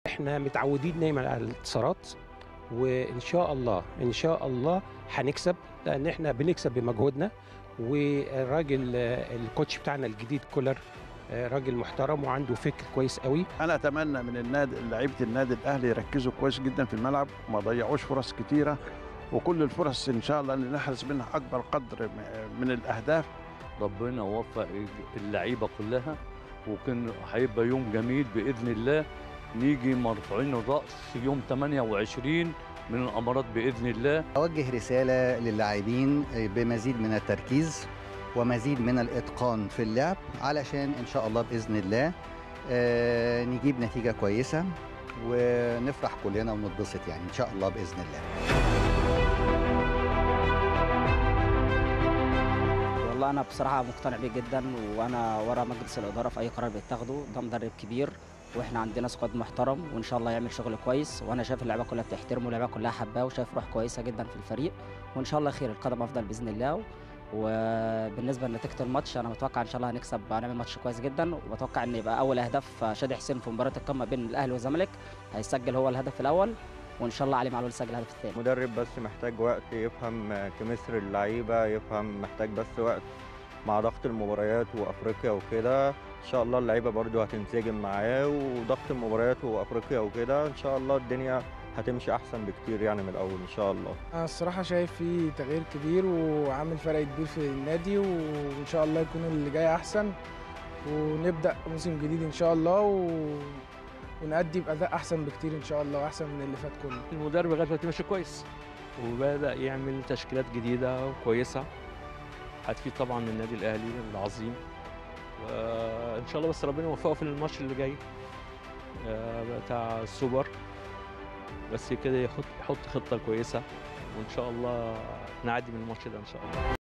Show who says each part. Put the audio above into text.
Speaker 1: احنا متعودين دايما على الانتصارات وان شاء الله ان شاء الله هنكسب لان احنا بنكسب بمجهودنا والراجل آه، الكوتش بتاعنا الجديد كولر آه، راجل محترم وعنده فكر كويس قوي
Speaker 2: انا اتمنى من النادي لعيبه النادي الاهلي يركزوا كويس جدا في الملعب وما يضيعوش فرص كتيره وكل الفرص ان شاء الله اللي نحرز منها اكبر قدر م- من الاهداف
Speaker 3: ربنا وفق اللعيبه كلها وكان هيبقى يوم جميل باذن الله نيجي مرفوعين الراس يوم 28 من الامارات باذن الله
Speaker 4: أوجه رسالة للاعبين بمزيد من التركيز ومزيد من الإتقان في اللعب علشان إن شاء الله بإذن الله آه، نجيب نتيجة كويسة ونفرح كلنا ونتبسط يعني إن شاء الله بإذن الله
Speaker 5: والله انا بصراحه مقتنع بيه جدا وانا ورا مجلس الاداره في اي قرار بيتاخده ده مدرب كبير واحنا عندنا سكواد محترم وان شاء الله يعمل شغل كويس وانا شايف اللعيبه كلها بتحترمه واللعيبه كلها حباه وشايف روح كويسه جدا في الفريق وان شاء الله خير القدم افضل باذن الله وبالنسبه لنتيجه الماتش انا متوقع ان شاء الله هنكسب هنعمل ماتش كويس جدا وبتوقع ان يبقى اول اهداف شادي حسين في مباراه القمه بين الاهلي والزمالك هيسجل هو الهدف الاول وان شاء الله علي معلول يسجل الهدف الثاني
Speaker 6: مدرب بس محتاج وقت يفهم كمصر اللعيبة يفهم محتاج بس وقت مع ضغط المباريات وافريقيا وكده ان شاء الله اللعيبة برضو هتنسجم معاه وضغط المباريات وافريقيا وكده ان شاء الله الدنيا هتمشي احسن بكتير يعني من الاول ان شاء الله
Speaker 7: أنا الصراحة شايف فيه تغيير كبير وعامل فرق كبير في النادي وإن شاء الله يكون اللي جاي أحسن ونبدأ موسم جديد إن شاء الله و... ونأدي بأداء أحسن بكتير إن شاء الله وأحسن من اللي فات كله
Speaker 8: المدرب لغايه دلوقتي ماشي كويس وبدا يعمل تشكيلات جديده وكويسه هتفيد طبعا النادي الاهلي العظيم وان شاء الله بس ربنا يوفقه في الماتش اللي جاي آه، بتاع السوبر بس كده يحط يحط خطه كويسه وان شاء الله نعدي من الماتش ده ان شاء الله